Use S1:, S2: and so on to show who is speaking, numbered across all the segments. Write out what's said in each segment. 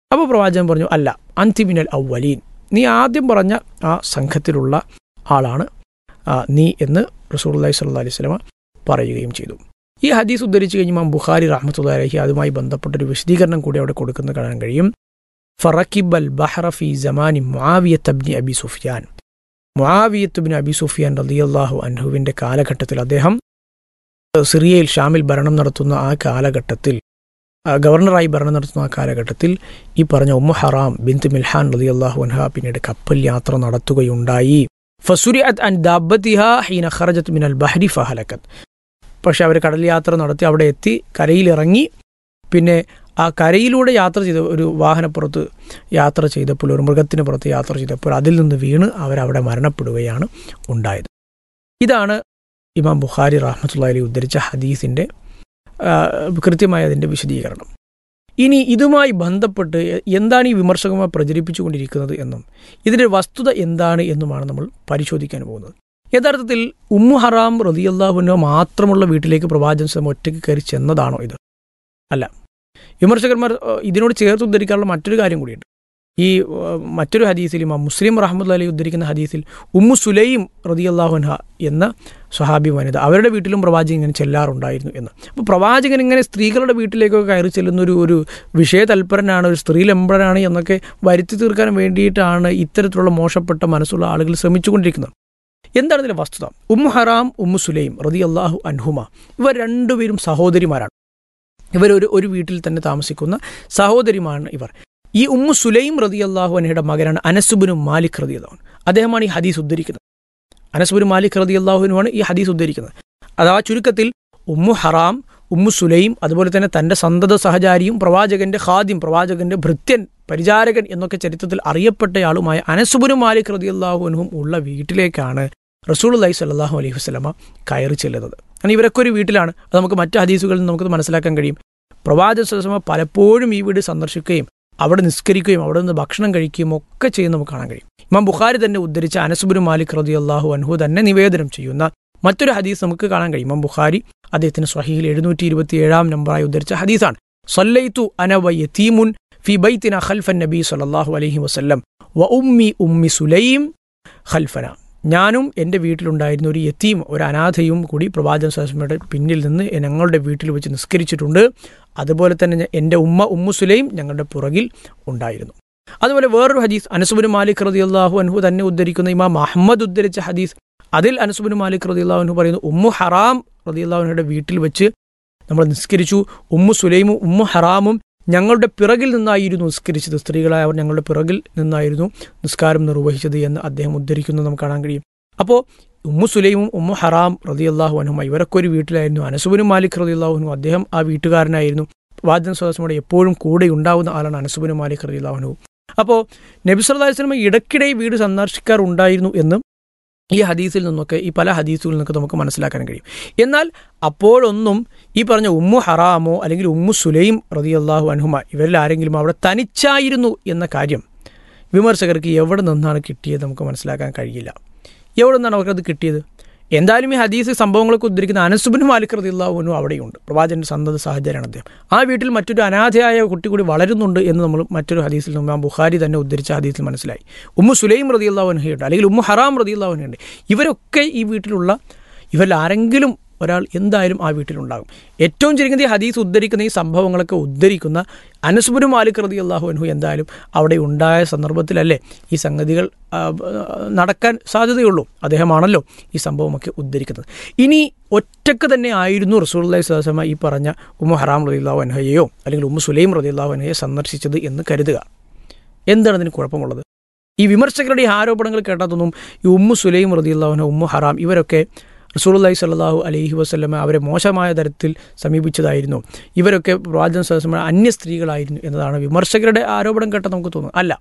S1: അപ്പോൾ പ്രവാചകൻ പറഞ്ഞു അല്ല അന്തിമിനൽ ഔവലീൻ നീ ആദ്യം പറഞ്ഞ ആ സംഘത്തിലുള്ള ആളാണ് ആ, നീ എന്ന് റസൂലുള്ളാഹി സ്വല്ലല്ലാഹി അലൈഹി വസല്ലമ പറയുകയും ചെയ്തു ഈ ഹദീസ് ഉദ്ധരിച്ചു കഴിഞ്ഞാൽ ബുഖാരി റഹ്മത്തുള്ളാഹി അലൈഹി അതുമായി ബന്ധപ്പെട്ടൊരു വിശദീകരണം കൂടി അവിടെ കൊടുക്കുന്ന കാണാൻ കഴിയും ഫറക്കിബൽ ബഹ്റ ഫി ജമാനി മുആവിയത്ത് ഇബ്നി അബി സുഫിയാൻ മുആവിയത്ത് ഇബ്നി അബി സുഫിയാൻ റളിയല്ലാഹു അൻഹുവിൻ്റെ കാലഘട്ടത്തിൽ അദ്ദേഹം സിറിയയിൽ ഷാമിൽ ഭരണം നടത്തുന്ന ആ കാലഘട്ടത്തിൽ ആ, ഗവർണറായി ഭരണം നടത്തുന്ന ആ കാലഘട്ടത്തിൽ ഈ പറഞ്ഞ ഉമ്മ ഹറാം ബിന്ത് മിൽഹാൻ റളിയല്ലാഹു അൻഹ പിന്നീട് കപ്പൽ യാത്ര നടത്തുകയുണ്ടായി ഫസുരിഅത്ത് അൻ ദാബത്തിഹ ഹീന ഖറജത്ത് മിനൽ ബഹരി ഫഹലക്കത്ത് പക്ഷെ അവർ കടൽ യാത്ര നടത്തി അവിടെ എത്തി കരയിലിറങ്ങി പിന്നെ ആ കരയിലൂടെ യാത്ര ചെയ്ത ഒരു വാഹനപ്പുറത്ത് യാത്ര ചെയ്തപ്പോൾ ഒരു മൃഗത്തിന് പുറത്ത് യാത്ര ചെയ്തപ്പോൾ അതിൽ നിന്ന് വീണ് അവരവിടെ മരണപ്പെടുകയാണ് ഉണ്ടായത് ഇതാണ് ഇമാം ബുഖാരി റഹ്മത്തുള്ള അലി ഉദ്ധരിച്ച ഹദീസിൻ്റെ ആ, കൃത്യമായ അതിൻ്റെ വിശദീകരണം ഇനി ഇതുമായി ബന്ധപ്പെട്ട് എന്താണ് ഈ വിമർശകന്മാർ പ്രചരിപ്പിച്ചുകൊണ്ടിരിക്കുന്നത് എന്നും ഇതിൻ്റെ വസ്തുത എന്താണ് എന്നുമാണ് നമ്മൾ പരിശോധിക്കാൻ പോകുന്നത് യഥാർത്ഥത്തിൽ ഉമ്മു ഹറാം റതിയല്ലാഹുവിനോ മാത്രമുള്ള വീട്ടിലേക്ക് പ്രവാചകൻ സ്വയം ഒറ്റയ്ക്ക് കയറി ചെന്നതാണോ ഇത് അല്ല വിമർശകന്മാർ ഏഹ്, ഇതിനോട് ചേർത്ത് ഉദ്ധരിക്കാനുള്ള മറ്റൊരു കാര്യം കൂടിയുണ്ട് ഈ ഏഹ്, മറ്റൊരു ഹദീസിൽ ഇമാം മുസ്ലിം റഹ്മദ് അലി ഉദ്ധരിക്കുന്ന ഹദീസിൽ ഉമ്മു സുലൈം റതിയല്ലാഹുൻഹ എന്ന സ്വഹാബി വനിത അവരുടെ വീട്ടിലും പ്രവാചകൻ ഇങ്ങനെ ചെല്ലാറുണ്ടായിരുന്നു എന്ന് അപ്പോൾ പ്രവാചകൻ ഇങ്ങനെ സ്ത്രീകളുടെ വീട്ടിലേക്കൊക്കെ കയറി ചെല്ലുന്ന ഒരു ഒരു വിഷയ തൽപരനാണ് ഒരു സ്ത്രീലമ്പരനാണ് എന്നൊക്കെ വരുത്തി തീർക്കാൻ വേണ്ടിയിട്ടാണ് ഇത്തരത്തിലുള്ള മോശപ്പെട്ട മനസ്സുള്ള ആളുകൾ ശ്രമിച്ചുകൊണ്ടിരിക്കുന്നത് എന്താണ് ഇതിലെ വസ്തുത ഉമ്മു ഹറാം ഉമ്മു സുലൈം റതി അള്ളാഹു അൻഹുമ ഇവർ രണ്ടുപേരും സഹോദരിമാരാണ് ഇവർ ഒരു ഒരു വീട്ടിൽ തന്നെ താമസിക്കുന്ന സഹോദരിമാണ് ഇവർ ഈ ഉമ്മു സുലൈം റതി അള്ളാഹു അനഹയുടെ മകനാണ് അനസുബിനു മാലിക് റതി അള്ളാഹു അദ്ദേഹമാണ് ഈ ഹദീസ് ഉദ്ധരിക്കുന്നത് അനസുബിന് മാലിക് റതി അള്ളാഹുവിനുമാണ് ഈ ഹദീസ് ഉദ്ധരിക്കുന്നത് അഥവാ ചുരുക്കത്തിൽ ഉമ്മു ഹറാം ഉമ്മു സുലൈം അതുപോലെ തന്നെ തൻ്റെ സന്തത സഹചാരിയും പ്രവാചകന്റെ ഖാദ്യം പ്രവാചകന്റെ ഭൃത്യൻ പരിചാരകൻ എന്നൊക്കെ ചരിത്രത്തിൽ അറിയപ്പെട്ടയാളുമായ അനസുബുനു മാലിക് റതി അള്ളാഹുവിനും ഉള്ള വീട്ടിലേക്കാണ് റസൂൽ അലൈഹി സ്വല്ലാഹു അലൈഹി വസ്ലമ കയറി ചെല്ലുന്നത് കാരണം ഇവരൊക്കെ ഒരു വീട്ടിലാണ് അത് നമുക്ക് മറ്റ് ഹദീസുകളിൽ നിന്ന് നമുക്ക് മനസ്സിലാക്കാൻ കഴിയും പ്രവാചക സ്വലമ പലപ്പോഴും ഈ വീട് സന്ദർശിക്കുകയും അവിടെ നിസ്കരിക്കുകയും അവിടെ നിന്ന് ഭക്ഷണം കഴിക്കുകയും ഒക്കെ ചെയ്യുന്ന നമുക്ക് കാണാൻ കഴിയും ഇമാം ബുഖാരി തന്നെ ഉദ്ധരിച്ച അനസുബുൻ മാലിക് റതി അള്ളാഹു അൻഹു തന്നെ നിവേദനം ചെയ്യുന്ന മറ്റൊരു ഹദീസ് നമുക്ക് കാണാൻ കഴിയും ഇമാം ബുഖാരി അദ്ദേഹത്തിന് സ്വഹീൽ എഴുന്നൂറ്റി ഇരുപത്തി ഏഴാം നമ്പറായി ഉദ്ധരിച്ച ഹദീസാണ് സൊല്ലൈത്തു അനവ യതീമുൻ ഫി ബൈത്തിന ഖൽഫൻ നബി സല്ലല്ലാഹു അലൈഹി വസല്ലം വ ഉമ്മി ഉമ്മി സുലൈം ഖൽഫന ഞാനും എൻ്റെ വീട്ടിലുണ്ടായിരുന്ന ഒരു യത്തീം ഒരു അനാഥയും കൂടി പ്രവാചകൻ സ്വലമയുടെ പിന്നിൽ നിന്ന് ഞങ്ങളുടെ വീട്ടിൽ വെച്ച് നിസ്കരിച്ചിട്ടുണ്ട് അതുപോലെ തന്നെ ഞ- എൻ്റെ ഉമ്മ ഉമ്മു സുലൈം ഞങ്ങളുടെ പുറകിൽ ഉണ്ടായിരുന്നു അതുപോലെ വേറൊരു ഹദീസ് അനസുബിന് മാലിക് റതി അള്ളാഹു അൻഹു തന്നെ ഉദ്ധരിക്കുന്ന ഇമാം അഹമ്മദ് ഉദ്ധരിച്ച ഹദീസ് അതിൽ അനസുബിന് മാലിക് റതി അള്ളാഹു അൻഹു പറയുന്നു ഉമ്മു ഹറാം റതി അള്ളാഹുനയുടെ വീട്ടിൽ വെച്ച് നമ്മൾ നിസ്കരിച്ചു ഉമ്മു സുലൈമും ഉമ്മു ഹറാമും ഞങ്ങളുടെ പിറകിൽ നിന്നായിരുന്നു നിസ്കരിച്ചത് സ്ത്രീകളായ അവർ ഞങ്ങളുടെ പിറകിൽ നിന്നായിരുന്നു നിസ്കാരം നിർവഹിച്ചത് എന്ന് അദ്ദേഹം ഉദ്ധരിക്കുന്നത് നമുക്ക് കാണാൻ കഴിയും അപ്പോൾ ഉമ്മു സുലൈമും ഉമ്മു ഹറാം റതി അള്ളാഹു അനുമ ഇവരൊക്കെ ഒരു വീട്ടിലായിരുന്നു അനസുബിനും മാലിക് റതി അള്ളാഹുനു അദ്ദേഹം ആ വീട്ടുകാരനായിരുന്നു വാദൻ സ്വദാസമോടെ എപ്പോഴും കൂടെ ഉണ്ടാവുന്ന ആളാണ് അനസുബിനും മാലിക് റതി അള്ളാഹുനു അപ്പോൾ നബി സല്ലല്ലാഹു അലൈഹി വസല്ലം ഇടയ്ക്കിടെ ഈ വീട് സന്ദർശിക്കാറുണ്ടായിരുന്നു എന്ന് ഈ ഹദീസിൽ നിന്നൊക്കെ ഈ പല ഹദീസുകളിൽ നിന്നൊക്കെ നമുക്ക് മനസ്സിലാക്കാൻ കഴിയും എന്നാൽ അപ്പോഴൊന്നും ഈ പറഞ്ഞ ഉമ്മു ഹറാമോ അല്ലെങ്കിൽ ഉമ്മു സുലൈം റതി അള്ളാഹു അൻഹുമ ഇവരിൽ ആരെങ്കിലും അവിടെ തനിച്ചായിരുന്നു എന്ന കാര്യം വിമർശകർക്ക് എവിടെ നിന്നാണ് കിട്ടിയത് നമുക്ക് മനസ്സിലാക്കാൻ കഴിയില്ല എവിടെ നിന്നാണ് അവർക്കത് കിട്ടിയത് എന്തായാലും ഈ ഹദീസ് സംഭവങ്ങളൊക്കെ ഉദ്ധരിക്കുന്ന അനസുബിൻ മാലിക് റദിള്ളാഹുനും അവിടെയുണ്ട് പ്രവാചകന്റെ സന്തത സാഹചര്യമാണ് അദ്ദേഹം ആ വീട്ടിൽ മറ്റൊരു അനാഥയായ കുട്ടി കൂടി വളരുന്നുണ്ട് എന്ന് നമ്മൾ മറ്റൊരു ഹദീസിൽ നിന്ന് ആ ബുഖാരി തന്നെ ഉദ്ധരിച്ച ഹദീസിൽ മനസ്സിലായി ഉമ്മു സുലൈം റദിയുള്ളവനുണ്ട് അല്ലെങ്കിൽ ഉമ്മു ഹറാം റദിയുള്ളവനുണ്ട് ഇവരൊക്കെ ഈ വീട്ടിലുള്ള ഇവരിൽ ആരെങ്കിലും ഒരാൾ എന്തായാലും ആ വീട്ടിലുണ്ടാകും ഏറ്റവും ചുരുങ്ങിയത് ഈ ഹദീസ് ഉദ്ധരിക്കുന്ന ഈ സംഭവങ്ങളൊക്കെ ഉദ്ധരിക്കുന്ന അനസുബുരു മാലിക് റതി അള്ളാഹു അൻഹു എന്തായാലും അവിടെ ഉണ്ടായ സന്ദർഭത്തിലല്ലേ ഈ സംഗതികൾ ആ, നടക്കാൻ സാധ്യതയുള്ളൂ അദ്ദേഹമാണല്ലോ ഈ സംഭവമൊക്കെ ഉദ്ധരിക്കുന്നത് ഇനി ഒറ്റക്ക് തന്നെ ആയിരുന്നു റസൂള്ളി സ്വലമ ഈ പറഞ്ഞ ഉമ്മു ഹറാം റതി അള്ളാഹു അൻഹയെയോ അല്ലെങ്കിൽ ഉമ്മു സുലൈം റതി അള്ളാഹു അൻഹയെ സന്ദർശിച്ചത് എന്ന് കരുതുക എന്താണ് അതിന് കുഴപ്പമുള്ളത് ഈ വിമർശകരുടെ ഈ ആരോപണങ്ങൾ കേട്ടാത്തൊന്നും ഈ ഉമ്മു സുലൈം റതി അള്ളാഹുന ഉമ്മു ഹറാം ഇവരൊക്കെ റസൂലുള്ളാഹി സ്വല്ലല്ലാഹു അലൈഹി വസല്ലമ അവരെ മോശമായ തരത്തിൽ സമീപിച്ചതായിരുന്നു ഇവരൊക്കെ പ്രവാചകൻ സ്വലമ അന്യ സ്ത്രീകളായിരുന്നു എന്നതാണ് വിമർശകരുടെ ആരോപണം കേട്ടാൽ നമുക്ക് തോന്നുന്നത് അല്ല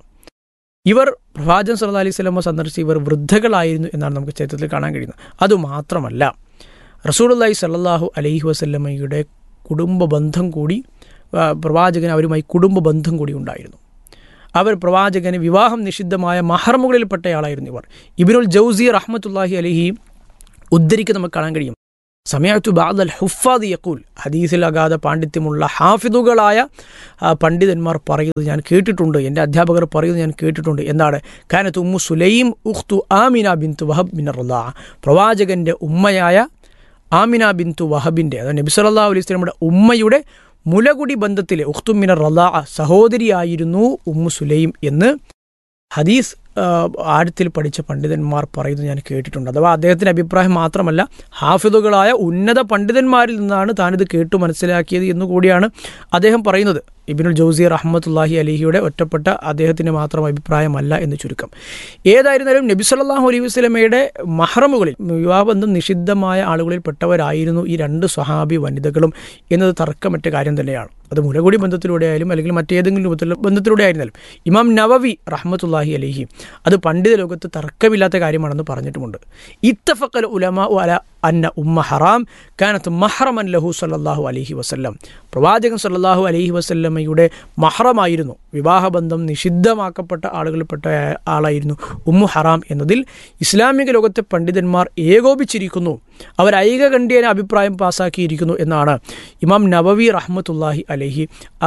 S1: ഇവർ പ്രവാചകൻ സല്ലല്ലാഹു അലൈഹി സ്വലമ സന്ദർശിച്ച് ഇവർ വൃദ്ധകളായിരുന്നു എന്നാണ് നമുക്ക് ചരിത്രത്തിൽ കാണാൻ കഴിയുന്നത് അതുമാത്രമല്ല റസൂലുള്ളാഹി സ്വല്ലല്ലാഹു അലൈഹി വസല്ലമയുടെ കുടുംബ ബന്ധം കൂടി ആ, പ്രവാചകൻ അവരുമായി കുടുംബ ബന്ധം കൂടി ഉണ്ടായിരുന്നു അവർ പ്രവാചകന് വിവാഹം നിഷിദ്ധമായ മഹർമുകളിൽപ്പെട്ടയാളായിരുന്നു ഇവർ ഇബിനുൽ ജൗസി റഹ്മത്തുല്ലാഹി അലഹി ഉദ്ധരിക്ക് നമുക്ക് കാണാൻ കഴിയും സമയത്തു ബാദ് അൽ ഹുഫാദ് യക്കൂൽ ഹദീസിൽ അഗാധ പാണ്ഡിത്യമുള്ള ഹാഫിദുകളായ ആ, പണ്ഡിതന്മാർ പറയുന്നത് ഞാൻ കേട്ടിട്ടുണ്ട് എൻ്റെ അധ്യാപകർ പറയുന്നത് ഞാൻ കേട്ടിട്ടുണ്ട് എന്താണ് കാനത്ത് ഉമ്മു സുലൈം ഉഖ്തു ആമിന ബിന്തു വഹബ് ബിൻ റല്ലാ പ്രവാചകൻ്റെ ഉമ്മയായ ആമിന ബിന്തു വഹബിൻ്റെ അതായത് നബി സല്ലല്ലാഹു അലൈഹി വസല്ലമയുടെ ഉമ്മയുടെ മുലകുടി ബന്ധത്തിലെ ഉഖ്തു മിനർ റല്ലാ സഹോദരിയായിരുന്നു ഉമ്മു സുലൈം എന്ന് ഹദീസ് ആ, ആഴത്തിൽ പഠിച്ച പണ്ഡിതന്മാർ പറയുന്നത് ഞാൻ കേട്ടിട്ടുണ്ട് അഥവാ അദ്ദേഹത്തിൻ്റെ അഭിപ്രായം മാത്രമല്ല ഹാഫിദുകളായ ഉന്നത പണ്ഡിതന്മാരിൽ നിന്നാണ് താനിത് കേട്ടു മനസ്സിലാക്കിയത് എന്നുകൂടിയാണ് അദ്ദേഹം പറയുന്നത് ഇബിനുൽ ജൗസി റഹ്മത്തുല്ലാഹി അലിഹിയുടെ ഒറ്റപ്പെട്ട അദ്ദേഹത്തിൻ്റെ മാത്രം അഭിപ്രായമല്ല എന്ന് ചുരുക്കം ഏതായിരുന്നാലും നബി സല്ലല്ലാഹു അലൈഹി വസല്ലമയുടെ മഹ്റമുകളിൽ വിവാഹബന്ധം നിഷിദ്ധമായ ആളുകളിൽ പെട്ടവരായിരുന്നു ഈ രണ്ട് സ്വഹാബി വനിതകളും എന്നത് തർക്കമറ്റ കാര്യം തന്നെയാണ് അത് മുലകുടി ബന്ധത്തിലൂടെ ആയാലും അല്ലെങ്കിൽ മറ്റേതെങ്കിലും രൂപത്തിലുള്ള ബന്ധത്തിലൂടെ ആയിരുന്നാലും ഇമാം നവവി റഹ്മത്തുല്ലാഹി അലിഹി അത് പണ്ഡിത ലോകത്ത് തർക്കമില്ലാത്ത കാര്യമാണെന്ന് പറഞ്ഞിട്ടുമുണ്ട് ഇത്തഫക്കൽ ഉലമ അല അന്ന ഉമ്മ ഹറാം കാനത്ത് മഹ്റമൻ ലഹു സല്ലല്ലാഹു അലൈഹി വസല്ലം പ്രവാചകൻ സല്ലല്ലാഹു അലൈഹി വസല്ലമയുടെ മഹ്റമായിരുന്നു വിവാഹബന്ധം നിഷിദ്ധമാക്കപ്പെട്ട ആളുകളിൽപ്പെട്ട ആളായിരുന്നു ഉമ്മു ഹറാം എന്നതിൽ ഇസ്ലാമിക ലോകത്തെ പണ്ഡിതന്മാർ ഏകോപിച്ചിരിക്കുന്നു അവർ ഐകകണ്ഠ്യേന അഭിപ്രായം പാസ്സാക്കിയിരിക്കുന്നു എന്നാണ് ഇമാം നവവി റഹ്മത്തുല്ലാഹി അലഹി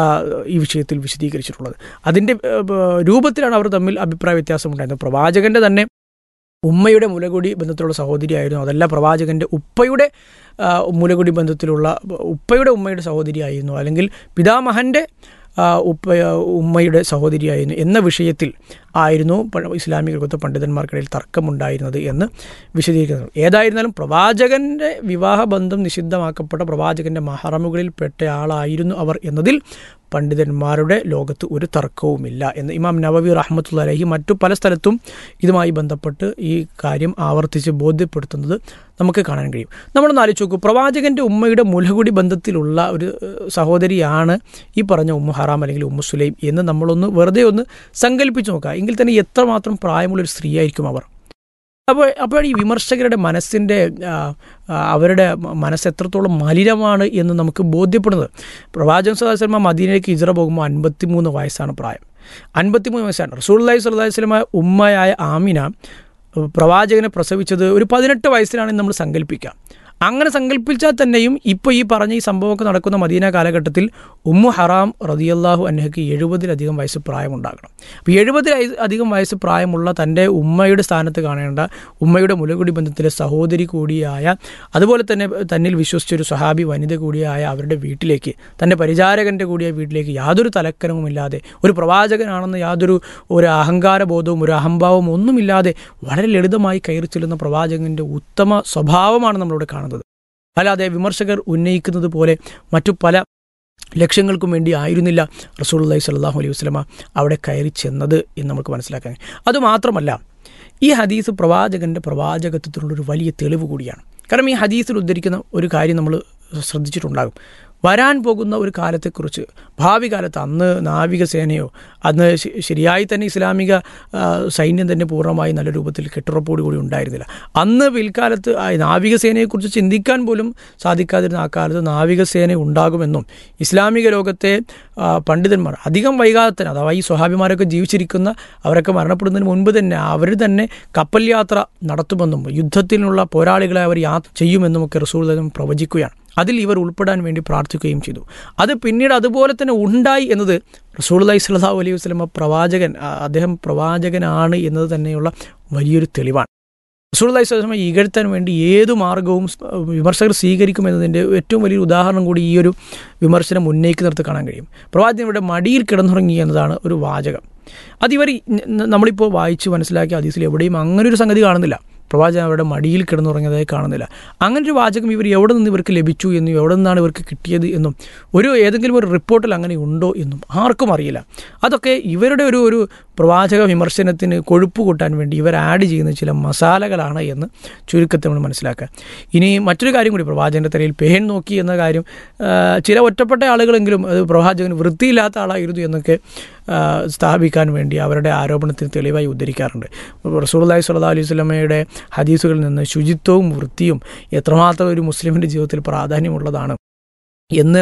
S1: ഈ വിഷയത്തിൽ വിശദീകരിച്ചിട്ടുള്ളത് അതിൻ്റെ ഏഹ്, രൂപത്തിലാണ് അവർ തമ്മിൽ അഭിപ്രായ വ്യത്യാസമുണ്ടായിരുന്നത് പ്രവാചകന്റെ തന്നെ ഉമ്മയുടെ മുലകുടി ബന്ധത്തിലുള്ള സഹോദരിയായിരുന്നു അതല്ല പ്രവാചകന്റെ ഉപ്പയുടെ ആ, മുലകുടി ബന്ധത്തിലുള്ള ഉപ്പയുടെ ഉമ്മയുടെ സഹോദരിയായിരുന്നു അല്ലെങ്കിൽ പിതാമഹന്റെ ആ, ഉപ്പ ഉമ്മയുടെ സഹോദരിയായിരുന്നു എന്ന വിഷയത്തിൽ ആയിരുന്നു പ- ഇസ്ലാമിക ലോകത്തെ പണ്ഡിതന്മാർക്കിടയിൽ തർക്കമുണ്ടായിരുന്നത് എന്ന് വിശദീകരിക്കുന്നു ഏതായിരുന്നാലും പ്രവാചകന്റെ വിവാഹബന്ധം നിഷിദ്ധമാക്കപ്പെട്ട പ്രവാചകന്റെ മഹറമുകളിൽ പെട്ട ആളായിരുന്നു അവർ എന്നതിൽ പണ്ഡിതന്മാരുടെ ലോകത്ത് ഒരു തർക്കവുമില്ല എന്ന് ഇമാം നവവി റഹ്മത്തുള്ള അലഹി മറ്റു പല സ്ഥലത്തും ഇതുമായി ബന്ധപ്പെട്ട് ഈ കാര്യം ആവർത്തിച്ച് ബോധ്യപ്പെടുത്തുന്നത് നമുക്ക് കാണാൻ കഴിയും നമ്മളൊന്ന് ആലോചിച്ച് നോക്കൂ പ്രവാചകന്റെ ഉമ്മയുടെ മുലകുടി ബന്ധത്തിലുള്ള ഒരു ഏഹ്, സഹോദരിയാണ് ഈ പറഞ്ഞ ഉമ്മ ഹറാം അല്ലെങ്കിൽ ഉമ്മ സുലൈം എന്ന് നമ്മളൊന്ന് വെറുതെ ഒന്ന് സങ്കല്പിച്ച് നോക്കുക എങ്കിൽ തന്നെ എത്രമാത്രം പ്രായമുള്ളൊരു സ്ത്രീയായിരിക്കും അവർ അപ്പോൾ അപ്പോൾ ഈ വിമർശകരുടെ മനസ്സിൻ്റെ ആ, ആ, അവരുടെ മ- മനസ്സ് എത്രത്തോളം മലിനമാണ് എന്ന് നമുക്ക് ബോധ്യപ്പെടുന്നത് പ്രവാചകൻ സദാസ്ലമ മദീനയിലേക്ക് ഇജറ പോകുമ്പോൾ അൻപത്തിമൂന്ന് വയസ്സാണ് പ്രായം അൻപത്തിമൂന്ന് വയസ്സാണ് റസൂള്ളി സ്വല്ലി സ്വലമ ഉമ്മയായ ആമിന പ്രവാചകനെ പ്രസവിച്ചത് ഒരു പതിനെട്ട് വയസ്സിലാണെന്ന് നമ്മൾ സങ്കല്പിക്കുക അങ്ങനെ സങ്കല്പിച്ചാൽ തന്നെയും ഇപ്പോൾ ഈ പറഞ്ഞ ഈ സംഭവമൊക്കെ നടക്കുന്ന മദീന കാലഘട്ടത്തിൽ ഉമ്മു ഹറാം റതിയല്ലാഹു അന്നഹയ്ക്ക് എഴുപതിലധികം വയസ്സ് പ്രായമുണ്ടാകണം അപ്പോൾ എഴുപതിൽ അധികം വയസ്സ് പ്രായമുള്ള തൻ്റെ ഉമ്മയുടെ സ്ഥാനത്ത് കാണേണ്ട ഉമ്മയുടെ മുലകുടി ബന്ധത്തിലെ സഹോദരി കൂടിയായ അതുപോലെ തന്നെ തന്നിൽ വിശ്വസിച്ചൊരു സഹാബി വനിത കൂടിയായ അവരുടെ വീട്ടിലേക്ക് തൻ്റെ പരിചാരകൻ്റെ കൂടിയ വീട്ടിലേക്ക് യാതൊരു തലക്കനവുമില്ലാതെ ഒരു പ്രവാചകനാണെന്ന് യാതൊരു ഒരു അഹങ്കാരബോധവും ഒരു അഹംഭാവവും ഒന്നുമില്ലാതെ വളരെ ലളിതമായി കയറി ചെല്ലുന്ന പ്രവാചകൻ്റെ ഉത്തമ സ്വഭാവമാണ് നമ്മളിവിടെ കാണുന്നത് അല്ലാതെ വിമർശകർ ഉന്നയിക്കുന്നത് പോലെ മറ്റു പല ലക്ഷ്യങ്ങൾക്കും വേണ്ടി ആയിരുന്നില്ല റസൂൽ അള്ളഹി സ്വല്ലാഹു അലൈഹി വസ്ലമ അവിടെ കയറി ചെന്നത് എന്ന് നമുക്ക് മനസ്സിലാക്കാൻ കഴിയും. അതുമാത്രമല്ല ഈ ഹദീസ് പ്രവാചകൻ്റെ പ്രവാചകത്വത്തിനുള്ളൊരു വലിയ തെളിവ് കൂടിയാണ് കാരണം ഈ ഹദീസിൽ ഉദ്ധരിക്കുന്ന ഒരു കാര്യം നമ്മൾ ശ്രദ്ധിച്ചിട്ടുണ്ടാകും വരാൻ പോകുന്ന ഒരു കാലത്തെക്കുറിച്ച് ഭാവി കാലത്ത് അന്ന് നാവികസേനയോ അന്ന് ശ- ശരിയായി തന്നെ ഇസ്ലാമിക ആ, സൈന്യം തന്നെ പൂർണ്ണമായി നല്ല രൂപത്തിൽ കെട്ടുറപ്പോട് കൂടി ഉണ്ടായിരുന്നില്ല അന്ന് പിൽക്കാലത്ത് ആ നാവികസേനയെക്കുറിച്ച് ചിന്തിക്കാൻ പോലും സാധിക്കാതിരുന്ന ആ കാലത്ത് നാവികസേന ഉണ്ടാകുമെന്നും ഇസ്ലാമിക ലോകത്തെ ആ, പണ്ഡിതന്മാർ അധികം വൈകാതെ തന്നെ അഥവാ ഈ സ്വഹാബിമാരൊക്കെ ജീവിച്ചിരിക്കുന്ന അവരൊക്കെ മരണപ്പെടുന്നതിന് മുൻപ് തന്നെ അവർ തന്നെ കപ്പൽ യാത്ര നടത്തുമെന്നും യുദ്ധത്തിനുള്ള പോരാളികളെ അവർ യാത്ര ചെയ്യുമെന്നും ഒക്കെ റസൂൽ പ്രവചിക്കുകയാണ് അതിൽ ഇവർ ഉൾപ്പെടാൻ വേണ്ടി പ്രാർത്ഥിക്കുകയും ചെയ്തു അത് പിന്നീട് അതുപോലെ തന്നെ ഉണ്ടായി എന്നത് റസൂൽ അലൈഹി സ്വലാഹു അലൈഹി വസ്ലമ പ്രവാചകൻ ആ, അദ്ദേഹം പ്രവാചകനാണ് എന്നത് തന്നെയുള്ള വലിയൊരു തെളിവാണ് റസൂൽ അലൈഹി സ്വലമ ഇകഴ്ത്താൻ വേണ്ടി ഏതു മാർഗവും സ്- വിമർശകർ സ്വീകരിക്കുമെന്നതിൻ്റെ ഏറ്റവും വലിയൊരു ഉദാഹരണം കൂടി ഈ ഒരു വിമർശനം ഉന്നയിക്കുന്നിടത്ത് കാണാൻ കഴിയും പ്രവാചകൻ ഇവിടെ മടിയിൽ കിടന്നുറങ്ങി എന്നതാണ് ഒരു വാചകം അതിവർ ഈ- ന- നമ്മളിപ്പോൾ വായിച്ച് മനസ്സിലാക്കിയ ഹദീസിൽ എവിടെയും അങ്ങനെ ഒരു സംഗതി കാണുന്നില്ല പ്രവാചകൻ അവരുടെ മടിയിൽ കിടന്നുറങ്ങിയതായി കാണുന്നില്ല അങ്ങനെ ഒരു വാചകം ഇവർ എവിടെ നിന്ന് ഇവർക്ക് ലഭിച്ചു എന്നും എവിടെ നിന്നാണ് ഇവർക്ക് കിട്ടിയത് എന്നും ഒരു ഏതെങ്കിലും ഒരു റിപ്പോർട്ടിൽ അങ്ങനെ ഉണ്ടോ എന്നും ആർക്കും അറിയില്ല അതൊക്കെ ഇവരുടെ ഒരു ഒരു പ്രവാചക വിമർശനത്തിന് കൊഴുപ്പ് കൂട്ടാൻ വേണ്ടി ഇവർ ആഡ് ചെയ്യുന്ന ചില മസാലകളാണ് എന്ന് ചുരുക്കത്തിൽ നമ്മൾ മനസ്സിലാക്കുക ഇനി മറ്റൊരു കാര്യം കൂടി പ്രവാചകൻ്റെ തലയിൽ പേൻ നോക്കി എന്ന കാര്യം ആ, ചില ഒറ്റപ്പെട്ട ആളുകളെങ്കിലും അത് പ്രവാചകന് വൃത്തിയില്ലാത്ത ആളായിരുന്നു എന്നൊക്കെ ആ, സ്ഥാപിക്കാൻ വേണ്ടി അവരുടെ ആരോപണത്തിന് തെളിവായി ഉദ്ധരിക്കാറുണ്ട് റസൂർലായി സ്വല്ലാ അലൈഹി സ്വലമയുടെ ഹദീസുകളിൽ നിന്ന് ശുചിത്വവും വൃത്തിയും എത്രമാത്രം ഒരു മുസ്ലിമിൻ്റെ ജീവിതത്തിൽ പ്രാധാന്യമുള്ളതാണ് എന്ന്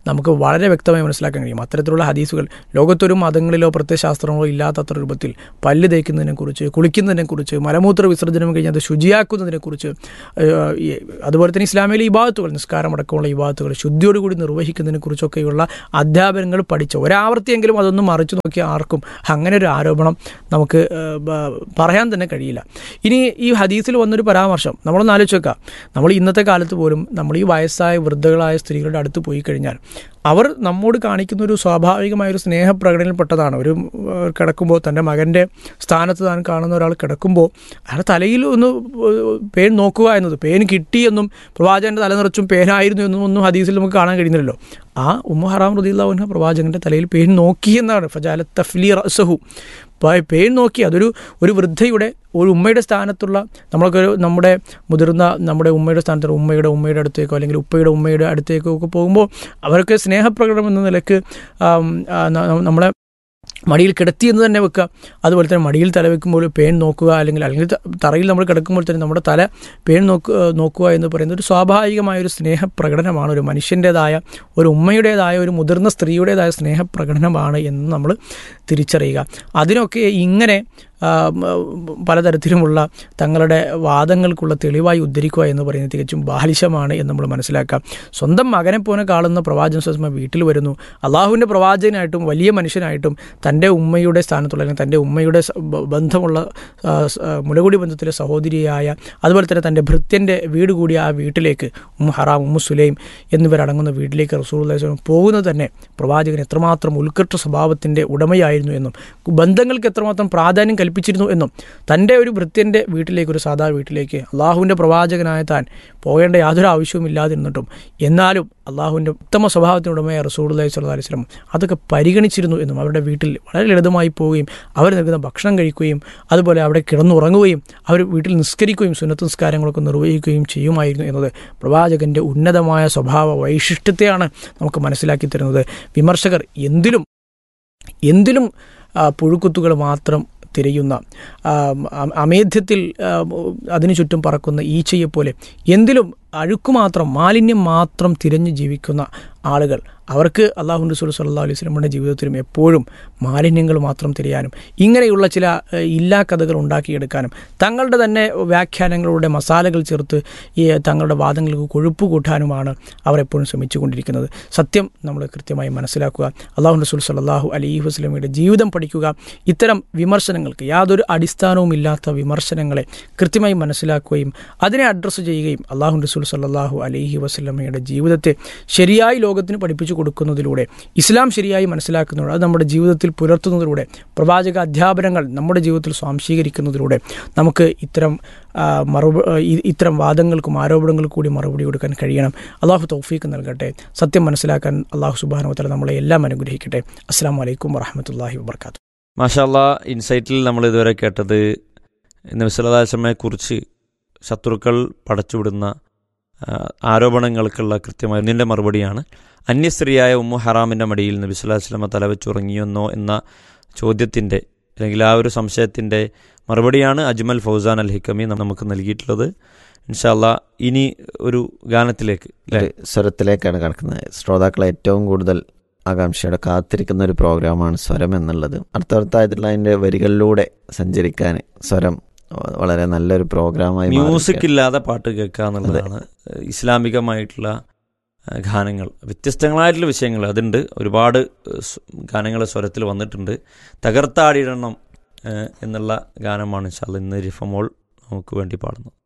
S1: നമുക്ക് വളരെ വ്യക്തമായി മനസ്സിലാക്കാൻ കഴിയും അത്തരത്തിലുള്ള ഹദീസുകൾ ലോകത്തൊരു മതങ്ങളിലോ പ്രത്യയശാസ്ത്രങ്ങളോ ഇല്ലാത്തത്ര രൂപത്തിൽ പല്ല് തേക്കുന്നതിനെക്കുറിച്ച് കുളിക്കുന്നതിനെക്കുറിച്ച് മലമൂത്ര വിസർജനം കഴിഞ്ഞ് അത് ശുചിയാക്കുന്നതിനെക്കുറിച്ച് ഏഹ്, ഈ അതുപോലെ തന്നെ ഇസ്ലാമിലെ ഇബാദത്തുകൾ നിസ്കാരമടക്കമുള്ള ഇബാദത്തുകൾ ശുദ്ധിയോടുകൂടി നിർവഹിക്കുന്നതിനെക്കുറിച്ചൊക്കെയുള്ള അധ്യാപനങ്ങൾ പഠിച്ച ഒരാവർത്തിയെങ്കിലും അതൊന്നും മറിച്ചു നോക്കിയ ആർക്കും അങ്ങനെ ഒരു ആരോപണം നമുക്ക് ഏഹ്, ബ- പറയാൻ തന്നെ കഴിയില്ല ഇനി ഈ ഹദീസിൽ വന്നൊരു പരാമർശം നമ്മളൊന്ന് ആലോചിച്ച് വെക്കാം നമ്മൾ ഇന്നത്തെ കാലത്ത് പോലും നമ്മൾ ഈ വയസ്സായ വൃദ്ധകളായ സ്ത്രീകളുടെ അടുത്ത് പോയി കഴിഞ്ഞാൽ അവർ നമ്മോട് കാണിക്കുന്ന ഒരു സ്വാഭാവികമായ ഒരു സ്നേഹപ്രകടനത്തിൽപ്പെട്ടതാണ് ഒരു ഏഹ്, കിടക്കുമ്പോൾ തൻ്റെ മകൻ്റെ സ്ഥാനത്ത് താൻ കാണുന്ന ഒരാൾ കിടക്കുമ്പോൾ അയാളുടെ തലയിൽ ഒന്ന് ഏഹ്, പേൻ നോക്കുക എന്നത് പേൻ കിട്ടിയെന്നും പ്രവാചകൻ്റെ തല നിറച്ചും പേനായിരുന്നു എന്നും ഒന്നും ഹദീസിൽ നമുക്ക് കാണാൻ കഴിയുന്നില്ലല്ലോ ആ ഉമ്മ ഹറാം റദിയുള്ളവന് പ്രവാചകൻ്റെ തലയിൽ പേൻ നോക്കി എന്നാണ് ഫജാല തഫ്ലി റസഹു പ- പേൻ നോക്കി അതൊരു ഒരു വൃദ്ധയുടെ ഒരു ഉമ്മയുടെ സ്ഥാനത്തുള്ള നമ്മൾക്ക് ഒരു നമ്മുടെ മുതിർന്ന നമ്മുടെ ഉമ്മയുടെ സ്ഥാനത്തുള്ള ഉമ്മയുടെ ഉമ്മയുടെ അടുത്തേക്കോ അല്ലെങ്കിൽ ഉപ്പയുടെ ഉമ്മയുടെ അടുത്തേക്കോ ഒക്കെ പോകുമ്പോൾ അവർക്ക് സ്നേഹപ്രകടനം എന്ന നിലക്ക് ആം, ആ, ന- നമ്മളെ മടിയിൽ കിടത്തി എന്ന് തന്നെ വെക്കുക അതുപോലെ തന്നെ മടിയിൽ തല വെക്കുമ്പോൾ പേൻ നോക്കുക അല്ലെങ്കിൽ അല്ലെങ്കിൽ ത- തറയിൽ നമ്മൾ കിടക്കുമ്പോൾ തന്നെ നമ്മുടെ തല പേൻ നോക്കുക നോക്കുക എന്ന് പറയുന്നത് ഒരു സ്വാഭാവികമായ ഒരു സ്നേഹപ്രകടനമാണ് ഒരു മനുഷ്യൻ്റേതായ ഒരു ഉമ്മയുടേതായ ഒരു മുതിർന്ന സ്ത്രീയുടേതായ സ്നേഹപ്രകടനമാണ് എന്ന് നമ്മൾ തിരിച്ചറിയുക അതിനൊക്കെ ഇങ്ങനെ ആ, മ, പലതരത്തിലുമുള്ള തങ്ങളുടെ വാദങ്ങൾക്കുള്ള തെളിവായി ഉദ്ധരിക്കുക എന്ന് പറയുന്നത് തികച്ചും ബാലിശമാണ് എന്ന് നമ്മൾ മനസ്സിലാക്കാം സ്വന്തം മകനെ പോലെ കാണുന്ന പ്രവാചകൻ സ്വസ്മ വീട്ടിൽ വരുന്നു അള്ളാഹുവിൻ്റെ പ്രവാചകനായിട്ടും വലിയ മനുഷ്യനായിട്ടും തൻ്റെ ഉമ്മയുടെ സ്ഥാനത്തുള്ള അല്ലെങ്കിൽ തൻ്റെ ഉമ്മയുടെ സ- ബ- ബന്ധമുള്ള ആ, സ- ആ, മുലകുടി ബന്ധത്തിലെ സഹോദരിയായ അതുപോലെ തന്നെ തൻ്റെ ഭൃത്യൻ്റെ വീട് കൂടിയ ആ വീട്ടിലേക്ക് ഉമ്മ ഹറാം ഉമ്മ സുലൈം എന്നിവരടങ്ങുന്ന വീട്ടിലേക്ക് റസൂൽ പോകുന്നത് തന്നെ പ്രവാചകൻ എത്രമാത്രം ഉത്കൃഷ്ട സ്വഭാവത്തിൻ്റെ ഉടമയായിരുന്നു എന്നും ബന്ധങ്ങൾക്ക് എത്രമാത്രം പ്രാധാന്യം കൽപ്പിച്ചിരുന്നു എന്നും തൻ്റെ ഒരു ഭൃത്യൻ്റെ വീട്ടിലേക്ക് ഒരു സാധാ വീട്ടിലേക്ക് അള്ളാഹുവിൻ്റെ പ്രവാചകനായ താൻ പോകേണ്ട യാതൊരു ആവശ്യവും ഇല്ലാതിരുന്നിട്ടും എന്നാലും അള്ളാഹുവിൻ്റെ ഉത്തമ സ്വഭാവത്തിനുടമയായ റസൂൽ അലൈഹി സ്വല്ലാ അലൈഹി സ്വലം അതൊക്കെ പരിഗണിച്ചിരുന്നു എന്നും അവരുടെ വീട്ടിൽ വളരെ ലളിതമായി പോവുകയും അവർ നൽകുന്ന ഭക്ഷണം കഴിക്കുകയും അതുപോലെ അവിടെ കിടന്നുറങ്ങുകയും അവർ വീട്ടിൽ നിസ്കരിക്കുകയും സുന്നത്ത് നിസ്കാരങ്ങളൊക്കെ നിർവഹിക്കുകയും ചെയ്യുമായിരുന്നു എന്നത് പ്രവാചകൻ്റെ ഉന്നതമായ സ്വഭാവ വൈശിഷ്ട്യത്തെയാണ് നമുക്ക് മനസ്സിലാക്കി തരുന്നത് വിമർശകർ എന്തിലും എന്തിലും ആ, പുഴുക്കുത്തുകൾ മാത്രം തിരയുന്ന ആ, അ- അമേധ്യത്തിൽ ആ, അതിനു ചുറ്റും പറക്കുന്ന ഈച്ചയെപ്പോലെ എന്തിലും അഴുക്ക് മാത്രം മാലിന്യം മാത്രം തിരഞ്ഞു ജീവിക്കുന്ന ആളുകൾ അവർക്ക് അള്ളാഹു റസൂൽ സല്ലാ അലൈഹി സ്വലമിൻ്റെ ജീവിതത്തിലും എപ്പോഴും മാലിന്യങ്ങൾ മാത്രം തിരയാനും ഇങ്ങനെയുള്ള ചില ഏഹ്, ഇല്ലാ കഥകൾ ഉണ്ടാക്കിയെടുക്കാനും തങ്ങളുടെ തന്നെ വ്യാഖ്യാനങ്ങളുടെ മസാലകൾ ചേർത്ത് ഈ തങ്ങളുടെ വാദങ്ങൾക്ക് കൊഴുപ്പ് കൂട്ടാനുമാണ് അവർ എപ്പോഴും ശ്രമിച്ചുകൊണ്ടിരിക്കുന്നത് സത്യം നമ്മൾ കൃത്യമായി മനസ്സിലാക്കുക അള്ളാഹു റസൂൽ സല്ലാഹു അലൈഹി വസ്ലമയുടെ ജീവിതം പഠിക്കുക ഇത്തരം വിമർശനങ്ങൾക്ക് യാതൊരു അടിസ്ഥാനവും ഇല്ലാത്ത വിമർശനങ്ങളെ കൃത്യമായി മനസ്സിലാക്കുകയും അതിനെ അഡ്രസ്സ് ചെയ്യുകയും അള്ളാഹു റസൂൽ സല്ലാഹു അലൈഹി വസ്ലമയുടെ ജീവിതത്തെ ശരിയായി ലോകത്തിന് പഠിപ്പിച്ചു കൊടുക്കുന്നതിലൂടെ ഇസ്ലാം ശരിയായി മനസ്സിലാക്കുന്നതിലൂടെ അത് നമ്മുടെ ജീവിതത്തിൽ പുലർത്തുന്നതിലൂടെ പ്രവാചക അധ്യാപനങ്ങൾ നമ്മുടെ ജീവിതത്തിൽ സ്വാംശീകരിക്കുന്നതിലൂടെ നമുക്ക് ഇത്തരം ആ, മറുപ ഇ- ഇത്തരം വാദങ്ങൾക്കും ആരോപണങ്ങൾക്കും കൂടി മറുപടി കൊടുക്കാൻ കഴിയണം അള്ളാഹു തൗഫീക്ക് നൽകട്ടെ സത്യം മനസ്സിലാക്കാൻ അള്ളാഹു സുബാനുവത്തല നമ്മളെ എല്ലാം അനുഗ്രഹിക്കട്ടെ അസ്സാം വലൈക്കും വറഹമത്തല്ലാഹി വാബർക്കാത്തു
S2: മാഷാല്ല ഇൻസൈറ്റിൽ നമ്മൾ ഇതുവരെ കേട്ടത് നബിസ്വല്ലാസ്ലമയെ കുറിച്ച് ശത്രുക്കൾ പടച്ചുവിടുന്ന ആ, ആരോപണങ്ങൾക്കുള്ള കൃത്യമായ ഇതിൻ്റെ മറുപടിയാണ് അന്യസ്ത്രീയായ ഉമ്മു ഹറാമിൻ്റെ മടിയിൽ നബി സ്വല്ലല്ലാഹു അലൈഹി വസല്ലമ തലവെച്ചുറങ്ങിയെന്നോ എന്ന ചോദ്യത്തിൻ്റെ അല്ലെങ്കിൽ ആ ഒരു സംശയത്തിൻ്റെ മറുപടിയാണ് അജ്മൽ ഫൗസാൻ അൽ ഹിക്കമി നമുക്ക് നൽകിയിട്ടുള്ളത് ഇൻഷാല്ല ഇനി ഒരു ഗാനത്തിലേക്ക് അല്ലേ
S3: ഒരു സ്വരത്തിലേക്കാണ് കടക്കുന്നത് ശ്രോതാക്കൾ ഏറ്റവും കൂടുതൽ ആകാംക്ഷയോടെ കാത്തിരിക്കുന്ന ഒരു പ്രോഗ്രാമാണ് സ്വരം എന്നുള്ളത് അടുത്തടുത്തായിട്ടുള്ള അതിൻ്റെ വരികളിലൂടെ സഞ്ചരിക്കാൻ സ്വരം വ- വളരെ നല്ലൊരു പ്രോഗ്രാമായി
S2: മ്യൂസിക് ഇല്ലാതെ പാട്ട് കേൾക്കുക എന്നുള്ളതാണ് ഇസ്ലാമികമായിട്ടുള്ള ആ, ഗാനങ്ങൾ വ്യത്യസ്തങ്ങളായിട്ടുള്ള വിഷയങ്ങൾ അതുണ്ട് ഒരുപാട് ഗാനങ്ങൾ സ്വരത്തിൽ വന്നിട്ടുണ്ട് തകർത്താടിയിടണം ആ, എന്നുള്ള ഗാനമാണ് ഇൻഷാല്ല ഇന്ന് റിഫമോൾ നമുക്ക് വേണ്ടി പാടുന്നത്